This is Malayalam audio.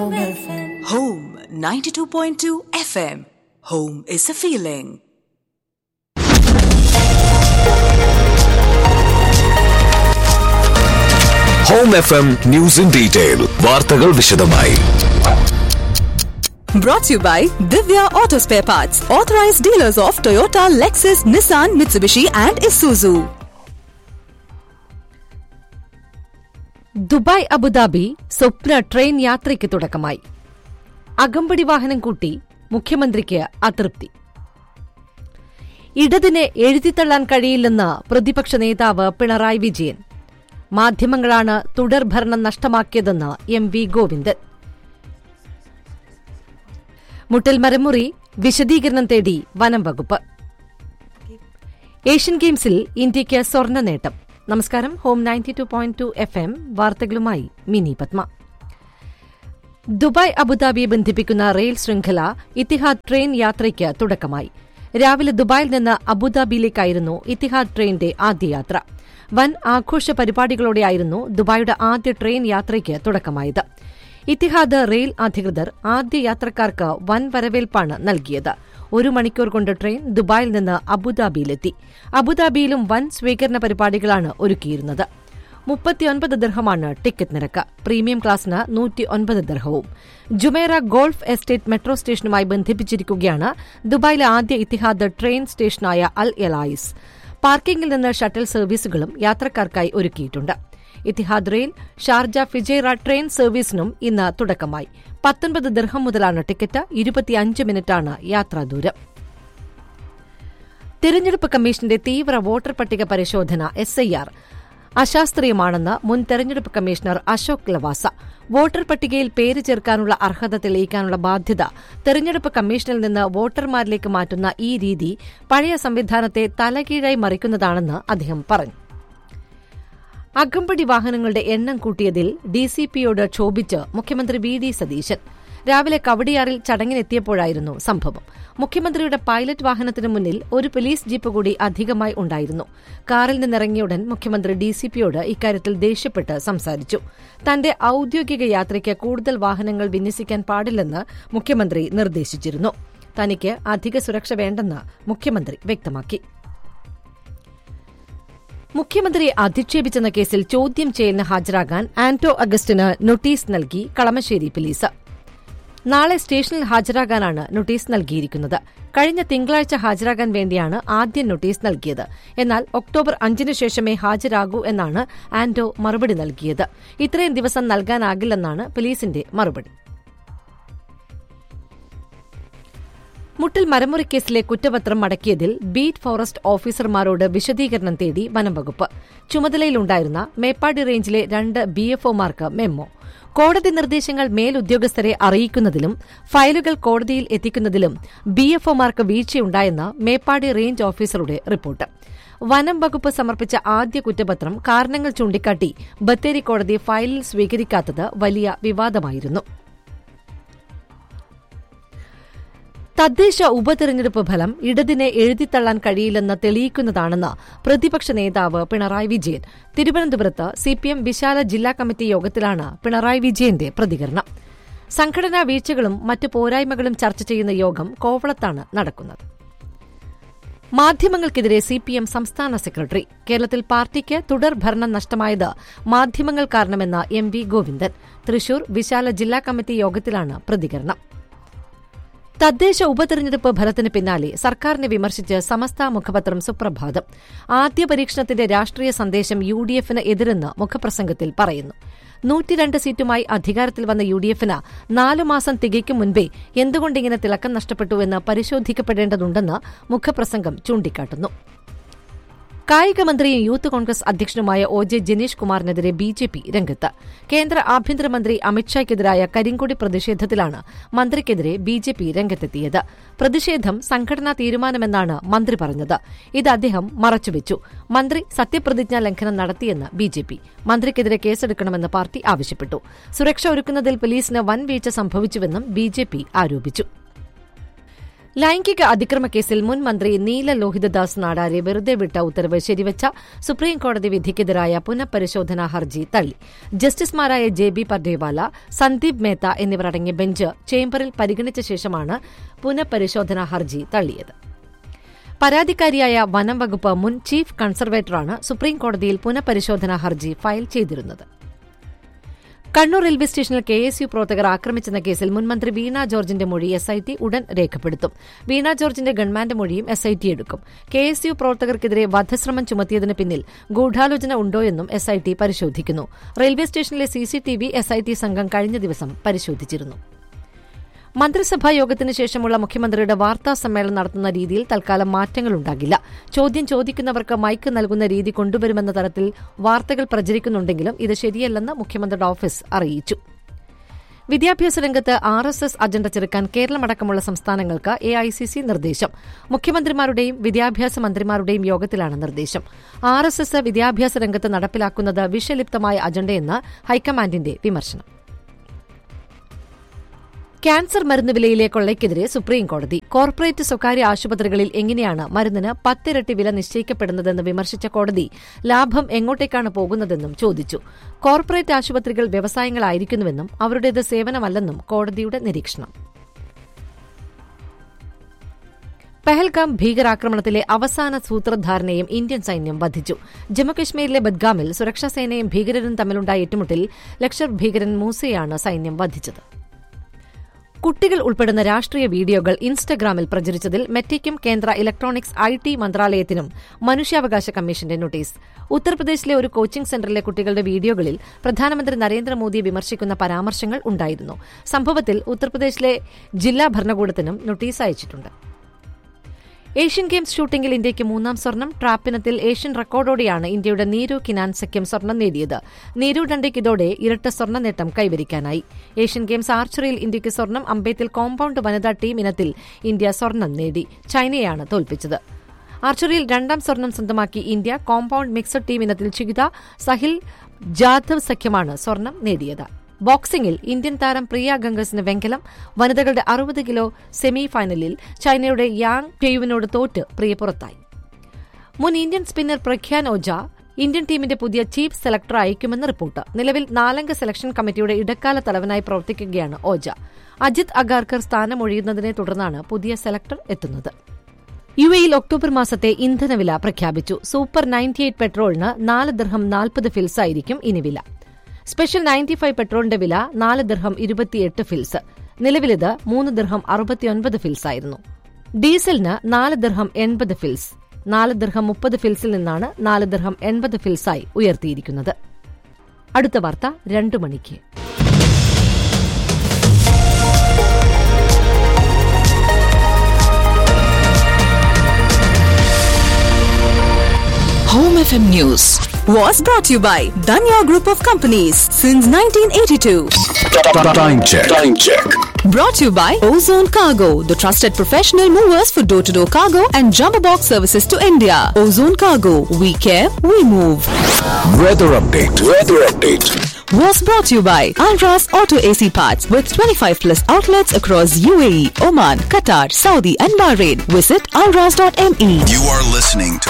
Home 92.2 FM. Home is a feeling. Home F M news in detail വാർത്തകൾ വിശദമായി Brought to you by Divya Auto Spare Parts, authorized dealers of Toyota, Lexus, Nissan, Mitsubishi, and Isuzu. Dubai Abu Dhabi സ്വപ്ന ട്രെയിൻ യാത്രയ്ക്ക് തുടക്കമായി അകമ്പടി വാഹനം കൂട്ടി മുഖ്യമന്ത്രിക്ക് അതൃപ്തി ഇടതിനെ എഴുതിത്തള്ളാൻ കഴിയില്ലെന്ന് പ്രതിപക്ഷ നേതാവ് പിണറായി വിജയൻ മാധ്യമങ്ങളാണ് തുടർഭരണം നഷ്ടമാക്കിയതെന്ന് എം വി ഗോവിന്ദൻ മുട്ടൽ മരമുറി വിശദീകരണം തേടി വനം വകുപ്പ് ഏഷ്യൻ ഗെയിംസിൽ ഇന്ത്യയ്ക്ക് സ്വർണ്ണ നേട്ടം നമസ്കാരം home ninety two point two F M വാർത്തകളുമായി മിനി പത്മ ദുബായ് അബുദാബിയെ ബന്ധിപ്പിക്കുന്ന റെയിൽ ശൃംഖല ഇത്തിഹാദ് ട്രെയിൻ യാത്രയ്ക്ക് തുടക്കമായി രാവിലെ ദുബായിൽ നിന്ന് അബുദാബിയിലേക്കായിരുന്നു ഇത്തിഹാദ് ട്രെയിനിന്റെ ആദ്യ യാത്ര വൻ ആഘോഷ പരിപാടികളോടെയായിരുന്നു ദുബായിയുടെ ആദ്യ ട്രെയിൻ യാത്രയ്ക്ക് തുടക്കമായത് ഇത്തിഹാദ് റെയിൽ അധികൃതർ ആദ്യ യാത്രക്കാർക്ക് വൻ വരവേൽപ്പാണ് നൽകിയത് ഒരു മണിക്കൂർ കൊണ്ട് ട്രെയിൻ ദുബായിൽ നിന്ന് അബുദാബിയിലെത്തി അബുദാബിയിലും വൻ സ്വീകരണ പരിപാടികളാണ് ഒരുക്കിയിരുന്നത് മുപ്പത്തിയൊൻപത് ദർഹമാണ് ടിക്കറ്റ് നിരക്ക് പ്രീമിയം ക്ലാസിന് നൂറ്റി ഒൻപത് ദർഹവും ജുമേറ ഗോൾഫ് എസ്റ്റേറ്റ് മെട്രോ സ്റ്റേഷനുമായി ബന്ധിപ്പിച്ചിരിക്കുകയാണ് ദുബായിലെ ആദ്യ ഇത്തിഹാദ് ട്രെയിൻ സ്റ്റേഷനായ അൽ എലായിസ് പാർക്കിംഗിൽ നിന്ന് ഷട്ടൽ സർവീസുകളും യാത്രക്കാർക്കായി ഒരുക്കിയിട്ടുണ്ട് Etihad rail Sharjah Fujairah train സർവീസിനും ഇന്ന് തുടക്കമായി പത്തൊൻപത് ദർഹം മുതലാണ് ടിക്കറ്റ് ഇരുപത്തിയഞ്ച് മിനിറ്റാണ് യാത്രാദൂരം തെരഞ്ഞെടുപ്പ് കമ്മീഷന്റെ തീവ്ര വോട്ടർ പട്ടിക പരിശോധന എസ്ഐആർ അശാസ്ത്രീയമാണെന്ന് മുൻ തെരഞ്ഞെടുപ്പ് കമ്മീഷണർ അശോക് ലവാസ വോട്ടർ പട്ടികയിൽ പേര് ചേർക്കാനുള്ള അർഹത തെളിയിക്കാനുള്ള ബാധ്യത തെരഞ്ഞെടുപ്പ് കമ്മീഷനിൽ നിന്ന് വോട്ടർമാരിലേക്ക് മാറ്റുന്ന ഈ രീതി പഴയ സംവിധാനത്തെ തലകീഴായി മറിക്കുന്നതാണെന്ന് അദ്ദേഹം പറഞ്ഞു അകമ്പടി വാഹനങ്ങളുടെ എണ്ണം കൂട്ടിയതിൽ ഡിസിപിയോട് ക്ഷോഭിച്ച് മുഖ്യമന്ത്രി വി ഡി സതീശൻ രാവിലെ കവടിയാറിൽ ചടങ്ങിനെത്തിയപ്പോഴായിരുന്നു സംഭവം മുഖ്യമന്ത്രിയുടെ പൈലറ്റ് വാഹനത്തിന് മുന്നിൽ ഒരു പോലീസ് ജീപ്പ് കൂടി അധികമായി ഉണ്ടായിരുന്നു കാറിൽ നിന്നിറങ്ങിയുടൻ മുഖ്യമന്ത്രി ഡിസിപിയോട് ഇക്കാര്യത്തിൽ ദേഷ്യപ്പെട്ട് സംസാരിച്ചു തന്റെ ഔദ്യോഗിക യാത്രയ്ക്ക് കൂടുതൽ വാഹനങ്ങൾ വിന്യസിക്കാൻ പാടില്ലെന്ന് മുഖ്യമന്ത്രി നിർദ്ദേശിച്ചിരുന്നു തനിക്ക് അധിക സുരക്ഷ വേണ്ടെന്ന് മുഖ്യമന്ത്രി വ്യക്തമാക്കി മുഖ്യമന്ത്രിയെ അധിക്ഷേപിച്ചെന്ന കേസിൽ ചോദ്യം ചെയ്യലിന് ഹാജരാകാൻ ആന്റോ അഗസ്റ്റിന് നോട്ടീസ് നൽകി കളമശ്ശേരി പോലീസ് നാളെ സ്റ്റേഷനിൽ ഹാജരാകാനാണ് നോട്ടീസ് നൽകിയിരിക്കുന്നത് കഴിഞ്ഞ തിങ്കളാഴ്ച ഹാജരാകാൻ വേണ്ടിയാണ് ആദ്യം നോട്ടീസ് നൽകിയത് എന്നാൽ ഒക്ടോബർ അഞ്ചിന് ശേഷമേ ഹാജരാകൂ എന്നാണ് ആന്റോ മറുപടി നൽകിയത് ഇത്രയും ദിവസം നൽകാനാകില്ലെന്നാണ് പോലീസിന്റെ മറുപടി മുട്ടൽ മരമുറി കേസിലെ കുറ്റപത്രം മടക്കിയതിൽ ബീറ്റ് ഫോറസ്റ്റ് ഓഫീസർമാരോട് വിശദീകരണം തേടി വനംവകുപ്പ് ചുമതലയിലുണ്ടായിരുന്ന മേപ്പാടി റേഞ്ചിലെ രണ്ട് ബിഎഫ്ഒമാർക്ക് മെമ്മോ കോടതി നിർദ്ദേശങ്ങൾ മേലുദ്യോഗസ്ഥരെ അറിയിക്കുന്നതിലും ഫയലുകൾ കോടതിയിൽ എത്തിക്കുന്നതിലും ബിഎഫ്ഒമാർക്ക് വീഴ്ചയുണ്ടായെന്ന് മേപ്പാടി റേഞ്ച് ഓഫീസറുടെ റിപ്പോർട്ട് വനം വകുപ്പ് സമർപ്പിച്ച ആദ്യ കുറ്റപത്രം കാരണങ്ങൾ ചൂണ്ടിക്കാട്ടി ബത്തേരി കോടതി ഫയലിൽ സ്വീകരിക്കാത്തത് വലിയ വിവാദമായിരുന്നു തദ്ദേശ ഉപതെരഞ്ഞെടുപ്പ് ഫലം ഇടതിനെ എഴുതിത്തള്ളാൻ കഴിയില്ലെന്ന് തെളിയിക്കുന്നതാണെന്ന് പ്രതിപക്ഷ നേതാവ് പിണറായി വിജയൻ തിരുവനന്തപുരത്ത് സിപിഎം വിശാല ജില്ലാ കമ്മിറ്റി യോഗത്തിലാണ് പിണറായി വിജയന്റെ പ്രതികരണം സംഘടനാ വീഴ്ചകളും മറ്റ് പോരായ്മകളും ചർച്ച ചെയ്യുന്ന യോഗം കോവളത്താണ് നടക്കുന്നത് മാധ്യമങ്ങൾക്കെതിരെ സിപിഎം സംസ്ഥാന സെക്രട്ടറി കേരളത്തിൽ പാർട്ടിക്ക് തുടർ ഭരണം നഷ്ടമായത് മാധ്യമങ്ങൾ കാരണമെന്ന എം വി ഗോവിന്ദൻ തൃശൂർ വിശാല ജില്ലാ കമ്മിറ്റി യോഗത്തിലാണ് പ്രതികരണം തദ്ദേശ ഉപതെരഞ്ഞെടുപ്പ് ഫലത്തിന് പിന്നാലെ സർക്കാരിനെ വിമർശിച്ച് സമസ്ത മുഖപത്രം സുപ്രഭാതം ആദ്യ പരീക്ഷണത്തിന്റെ രാഷ്ട്രീയ സന്ദേശം യു ഡി എഫിന് എതിരെന്ന് മുഖപ്രസംഗത്തിൽ പറയുന്നു നൂറ്റിരണ്ട് സീറ്റുമായി അധികാരത്തിൽ വന്ന യു ഡി എഫിന് നാലു മാസം തികയ്ക്കും മുൻപേ എന്തുകൊണ്ടിങ്ങനെ തിളക്കം നഷ്ടപ്പെട്ടുവെന്ന് പരിശോധിക്കപ്പെടേണ്ടതുണ്ടെന്ന് മുഖപ്രസംഗം ചൂണ്ടിക്കാട്ടുന്നു കായികമന്ത്രിയും യൂത്ത് കോൺഗ്രസ് അധ്യക്ഷനുമായ ഒ ജെ ജനീഷ് കുമാറിനെതിരെ ബി ജെ പി രംഗത്ത് കേന്ദ്ര ആഭ്യന്തരമന്ത്രി അമിത്ഷായ്ക്കെതിരായ കരിങ്കൊടി പ്രതിഷേധത്തിലാണ് മന്ത്രിക്കെതിരെ ബി ജെ പി രംഗത്തെത്തിയത് പ്രതിഷേധം സംഘടനാ തീരുമാനമെന്നാണ് മന്ത്രി പറഞ്ഞത് ഇത് അദ്ദേഹം മറച്ചുവെച്ചു മന്ത്രി സത്യപ്രതിജ്ഞാ ലംഘനം നടത്തിയെന്ന് ബി ജെ പി മന്ത്രിക്കെതിരെ കേസെടുക്കണമെന്ന് പാർട്ടി ആവശ്യപ്പെട്ടു സുരക്ഷ ഒരുക്കുന്നതിൽ പോലീസിന് വൻ വീഴ്ച സംഭവിച്ചുവെന്നും ബി ജെ പി ആരോപിച്ചു ലൈംഗിക അതിക്രമ കേസിൽ മുൻ മന്ത്രി നീല ലോഹിതദാസ് നാടാരെ വെറുതെ വിട്ട ഉത്തരവ് ശരിവച്ച സുപ്രീംകോടതി വിധിക്കെതിരായ പുനഃപരിശോധനാ ഹർജി തള്ളി ജസ്റ്റിസുമാരായ ജെ ബി പർദേവാല സന്ദീപ് മേത്ത എന്നിവരടങ്ങിയ ബെഞ്ച് ചേംബറിൽ പരിഗണിച്ച ശേഷമാണ് പുനഃപരിശോധനാ ഹർജി തള്ളിയത് പരാതിക്കാരിയായ വനം വകുപ്പ് മുൻ ചീഫ് കൺസർവേറ്ററാണ് സുപ്രീംകോടതിയിൽ പുനഃപരിശോധനാ ഹർജി ഫയൽ ചെയ്തിരുന്നത് കണ്ണൂർ റെയിൽവേ സ്റ്റേഷനിൽ കെ എസ് യു പ്രവർത്തകർ ആക്രമിച്ചെന്ന കേസിൽ മുൻമന്ത്രി വീണ ജോർജിന്റെ മൊഴി എസ് ഐ ടി ഉടൻ രേഖപ്പെടുത്തും വീണ ജോർജിന്റെ ഗവൺമെന്റ് മൊഴിയും എസ് ഐ ടി എടുക്കും കെ എസ് യു പ്രവർത്തകർക്കെതിരെ വധശ്രമം ചുമത്തിയതിന് പിന്നിൽ ഗൂഢാലോചന ഉണ്ടോയെന്നും എസ് ഐ ടി പരിശോധിക്കുന്നു റെയിൽവേ സ്റ്റേഷനിലെ സിസിടിവി എസ് ഐ ടി സംഘം കഴിഞ്ഞ ദിവസം പരിശോധിച്ചിരുന്നു മന്ത്രിസഭാ യോഗത്തിന് ശേഷമുള്ള മുഖ്യമന്ത്രിയുടെ വാർത്താ സമ്മേളനം നടത്തുന്ന രീതിയിൽ തൽക്കാലം മാറ്റങ്ങളുണ്ടാകില്ല ചോദ്യം ചോദിക്കുന്നവർക്ക് മൈക്ക് നൽകുന്ന രീതി കൊണ്ടുവരുമെന്ന തരത്തിൽ വാർത്തകൾ പ്രചരിക്കുന്നുണ്ടെങ്കിലും ഇത് ശരിയല്ലെന്ന് മുഖ്യമന്ത്രിയുടെ ഓഫീസ് അറിയിച്ചു വിദ്യാഭ്യാസ രംഗത്ത് ആർ എസ് എസ് അജണ്ട ചെറുക്കാൻ കേരളമടക്കമുള്ള സംസ്ഥാനങ്ങൾക്ക് എ ഐ സി സി നിർദ്ദേശം മുഖ്യമന്ത്രിമാരുടെയും വിദ്യാഭ്യാസ മന്ത്രിമാരുടെയും യോഗത്തിലാണ് നിർദ്ദേശം ആർ എസ് എസ് വിദ്യാഭ്യാസ രംഗത്ത് നടപ്പിലാക്കുന്നത് വിഷലിപ്തമായ അജണ്ടയെന്ന് ഹൈക്കമാൻഡിന്റെ വിമർശനം ക്യാൻസർ മരുന്ന് വിലയിലെ കൊള്ളയ്ക്കെതിരെ സുപ്രീംകോടതി കോർപ്പറേറ്റ് സ്വകാര്യ ആശുപത്രികളിൽ എങ്ങനെയാണ് മരുന്നിന് പത്തിരട്ടി വില നിശ്ചയിക്കപ്പെടുന്നതെന്ന് വിമർശിച്ച കോടതി ലാഭം എങ്ങോട്ടേക്കാണ് പോകുന്നതെന്നും ചോദിച്ചു കോർപ്പറേറ്റ് ആശുപത്രികൾ വ്യവസായങ്ങളായിരിക്കുന്നുവെന്നും അവരുടേത് സേവനമല്ലെന്നും കോടതിയുടെ നിരീക്ഷണം പെഹൽഗാം ഭീകരാക്രമണത്തിലെ അവസാന സൂത്രധാരനെയും ഇന്ത്യൻ സൈന്യം വധിച്ചു ജമ്മുകശ്മീരിലെ ബദ്ഗാമിൽ സുരക്ഷാസേനയും ഭീകരരും തമ്മിലുണ്ടായ ഏറ്റുമുട്ടൽ ലഷ്കർ ഭീകരൻ മൂസയാണ് സൈന്യം വധിച്ചത് കുട്ടികൾ ഉൾപ്പെടുന്ന രാഷ്ട്രീയ വീഡിയോകൾ ഇൻസ്റ്റഗ്രാമിൽ പ്രചരിച്ചതിൽ മെറ്റയ്ക്കും കേന്ദ്ര ഇലക്ട്രോണിക്സ് ഐ ടി മന്ത്രാലയത്തിനും മനുഷ്യാവകാശ കമ്മീഷന്റെ നോട്ടീസ് ഉത്തർപ്രദേശിലെ ഒരു കോച്ചിംഗ് സെന്ററിലെ കുട്ടികളുടെ വീഡിയോകളിൽ പ്രധാനമന്ത്രി നരേന്ദ്രമോദിയെ വിമർശിക്കുന്ന പരാമർശങ്ങൾ ഉണ്ടായിരുന്നു സംഭവത്തിൽ ഉത്തർപ്രദേശിലെ ജില്ലാ ഭരണകൂടത്തിനും നോട്ടീസ് അയച്ചിട്ടുണ്ട് ഏഷ്യൻ ഗെയിംസ് ഷൂട്ടിംഗിൽ ഇന്ത്യയ്ക്ക് മൂന്നാം സ്വർണം ട്രാപ്പിനത്തിൽ ഏഷ്യൻ റെക്കോർഡോടെയാണ് ഇന്ത്യയുടെ നീരു കിനാൻ സഖ്യം സ്വർണം നേടിയത് നീരു ഡണ്ടയ്ക്ക് ഇതോടെ ഇരട്ട സ്വർണ്ണ നേട്ടം കൈവരിക്കാനായി ഏഷ്യൻ ഗെയിംസ് ആർച്ചറിയിൽ ഇന്ത്യയ്ക്ക് സ്വർണം അമ്പേത്തിൽ കോമ്പൌണ്ട് വനിതാ ടീം ഇനത്തിൽ ഇന്ത്യ സ്വർണം നേടി ചൈനയാണ് തോൽപ്പിച്ചത് ആർച്ചറിയിൽ രണ്ടാം സ്വർണം സ്വന്തമാക്കി ഇന്ത്യ കോമ്പൌണ്ട് മിക്സഡ് ടീം ഇനത്തിൽ ചികിത സഹിൽ ജാധവ് സഖ്യമാണ് സ്വർണം നേടിയത് ബോക്സിംഗിൽ ഇന്ത്യൻ താരം പ്രിയ ഗംഗസിന് വെങ്കലം വനിതകളുടെ അറുപത് കിലോ സെമി ഫൈനലിൽ ചൈനയുടെ യാങ് ടെയുവിനോട് തോറ്റ് പ്രിയ പുറത്തായി മുൻ Indian spinner Pragyan Ojha Indian ടീമിന്റെ പുതിയ ചീഫ് സെലക്ടർ അയക്കുമെന്ന് റിപ്പോർട്ട് നിലവിൽ നാലംഗ സെലക്ഷൻ കമ്മിറ്റിയുടെ ഇടക്കാല തലവനായി പ്രവർത്തിക്കുകയാണ് ഓജ അജിത് അഗാർക്കർ സ്ഥാനമൊഴിയുന്നതിനെ തുടർന്നാണ് പുതിയ സെലക്ടർ എത്തുന്നത് യു എയിൽ ഒക്ടോബർ മാസത്തെ ഇന്ധനവില പ്രഖ്യാപിച്ചു സൂപ്പർ നയൻറ്റി എയ്റ്റ് പെട്രോളിന് നാല് ദിർഹം നാൽപ്പത് ഫിൽസ് ആയിരിക്കും ഇനി വില സ്പെഷ്യൽ നയൻറ്റി ഫൈവ് പെട്രോളിന്റെ വില നാല് ദിർഹം ഇരുപത്തിയെട്ട് ഫിൽസ് നിലവിലിത് മൂന്ന് ദിർഹം അറുപത്തിയൊൻപത് ഫിൽസ് ആയിരുന്നു ഡീസലിന് നാല് ദിർഹം എൺപത് ഫിൽസ് നാല് ദിർഹം മുപ്പത് ഫിൽസിൽ നിന്നാണ് നാല് ദിർഹം എൺപത് ഫിൽസായി ഉയർത്തിയിരിക്കുന്നത് അടുത്ത വാർത്ത രണ്ടു മണിക്ക് Home FM News was brought to you by Danya Group of Companies since 1982. Time check. Time check. Brought to you by Ozone Cargo, the trusted professional movers for door to door cargo and jumbo box services to India. Ozone Cargo, we care, we move. Weather update. Weather update. Was brought to you by Alras Auto AC Parts with 25 plus outlets across UAE, Oman, Qatar, Saudi, and Bahrain. Visit alras.me. You are listening to